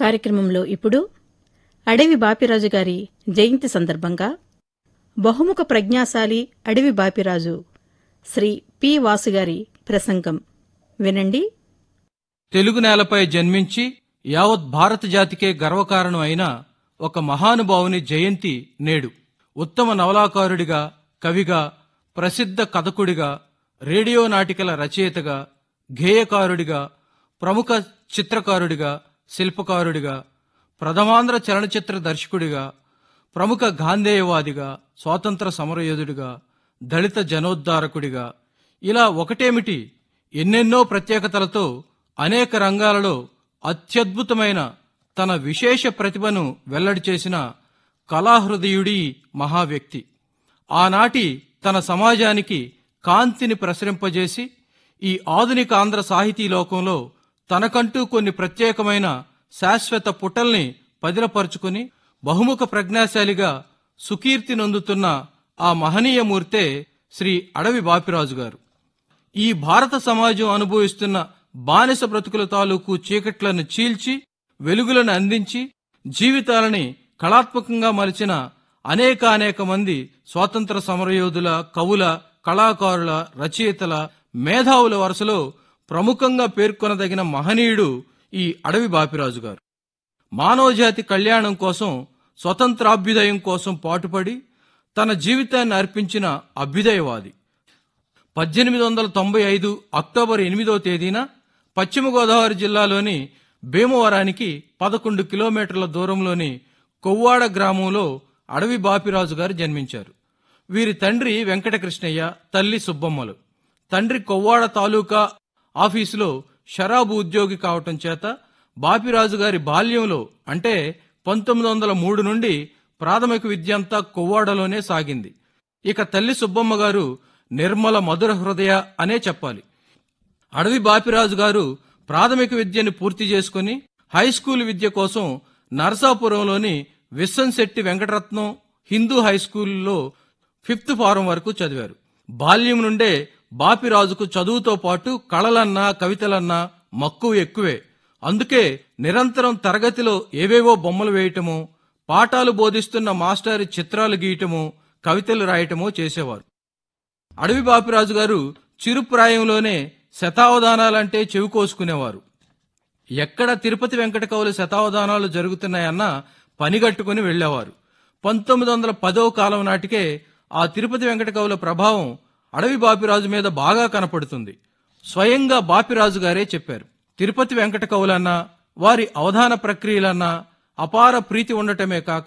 కార్యక్రమంలో ఇప్పుడు అడవి బాపిరాజు గారి జయంతి సందర్భంగా బహుముఖ ప్రజ్ఞాశాలి అడవి బాపిరాజు శ్రీ పి వాసుగారి ప్రసంగం వినండి తెలుగు నేలపై జన్మించి యావత్ భారత జాతికే గర్వకారణం అయిన ఒక మహానుభావుని జయంతి నేడు ఉత్తమ నవలాకారుడిగా కవిగా ప్రసిద్ధ కథకుడిగా రేడియో నాటికల రచయితగా గేయకారుడిగా ప్రముఖ చిత్రకారుడిగా శిల్పకారుడిగా ప్రథమాంధ్ర చలనచిత్ర దర్శకుడిగా ప్రముఖ గాంధేయవాదిగా స్వాతంత్ర సమరయోధుడిగా దళిత జనోద్ధారకుడిగా ఇలా ఒకటేమిటి ఎన్నెన్నో ప్రత్యేకతలతో అనేక రంగాలలో అత్యద్భుతమైన తన విశేష ప్రతిభను వెల్లడి చేసిన కళాహృదయుడి మహావ్యక్తి ఆనాటి తన సమాజానికి కాంతిని ప్రసరింపజేసి ఈ ఆధునిక ఆంధ్ర సాహితీ లోకంలో తనకంటూ కొన్ని ప్రత్యేకమైన శాశ్వత పుటల్ని పదిలపరుచుకుని బహుముఖ ప్రజ్ఞాశాలిగా సుకీర్తి నొందుతున్న ఆ మహనీయ మూర్తే శ్రీ అడవి బాపిరాజు గారు ఈ భారత సమాజం అనుభవిస్తున్న బానిస బ్రతుకుల తాలూకు చీకట్లను చీల్చి వెలుగులను అందించి జీవితాలని కళాత్మకంగా మలిచిన అనేకానేక మంది స్వాతంత్ర సమరయోధుల కవుల కళాకారుల రచయితల మేధావుల వరుసలో ప్రముఖంగా పేర్కొనదగిన మహనీయుడు ఈ అడవి బాపిరాజు గారు మానవజాతి కళ్యాణం కోసం స్వతంత్రాభ్యుదయం కోసం పాటుపడి తన జీవితాన్ని అర్పించిన అభ్యుదయవాది పద్దెనిమిది వందల తొంభై ఐదు అక్టోబర్ ఎనిమిదో తేదీన పశ్చిమ గోదావరి జిల్లాలోని భీమవరానికి పదకొండు కిలోమీటర్ల దూరంలోని కొవ్వాడ గ్రామంలో అడవి బాపిరాజు గారు జన్మించారు వీరి తండ్రి వెంకటకృష్ణయ్య తల్లి సుబ్బమ్మలు తండ్రి కొవ్వాడ తాలూకా ఆఫీసులో షరాబు ఉద్యోగి కావటం చేత బాపిరాజు గారి బాల్యంలో అంటే పంతొమ్మిది వందల మూడు నుండి ప్రాథమిక విద్యంతా కొవ్వాడలోనే సాగింది ఇక తల్లి సుబ్బమ్మ గారు నిర్మల మధుర హృదయ అనే చెప్పాలి అడవి బాపిరాజు గారు ప్రాథమిక విద్యని పూర్తి చేసుకుని హై స్కూల్ విద్య కోసం నరసాపురంలోని విస్సంశెట్టి వెంకటరత్నం హిందూ హై స్కూల్లో ఫిఫ్త్ ఫారం వరకు చదివారు బాల్యం నుండే బాపిరాజుకు చదువుతో పాటు కళలన్నా కవితలన్నా మక్కువ ఎక్కువే అందుకే నిరంతరం తరగతిలో ఏవేవో బొమ్మలు వేయటము పాఠాలు బోధిస్తున్న మాస్టారి చిత్రాలు గీయటము కవితలు రాయటమో చేసేవారు అడవి బాపిరాజు గారు చిరుప్రాయంలోనే శతావధానాలంటే చెవి కోసుకునేవారు ఎక్కడ తిరుపతి వెంకట కవుల శతావధానాలు జరుగుతున్నాయన్నా పనిగట్టుకుని వెళ్లేవారు పంతొమ్మిది వందల పదో కాలం నాటికే ఆ తిరుపతి వెంకట కవుల ప్రభావం అడవి బాపిరాజు మీద బాగా కనపడుతుంది స్వయంగా బాపిరాజు గారే చెప్పారు తిరుపతి వెంకట కవులన్నా వారి అవధాన ప్రక్రియలన్నా అపార ప్రీతి ఉండటమే కాక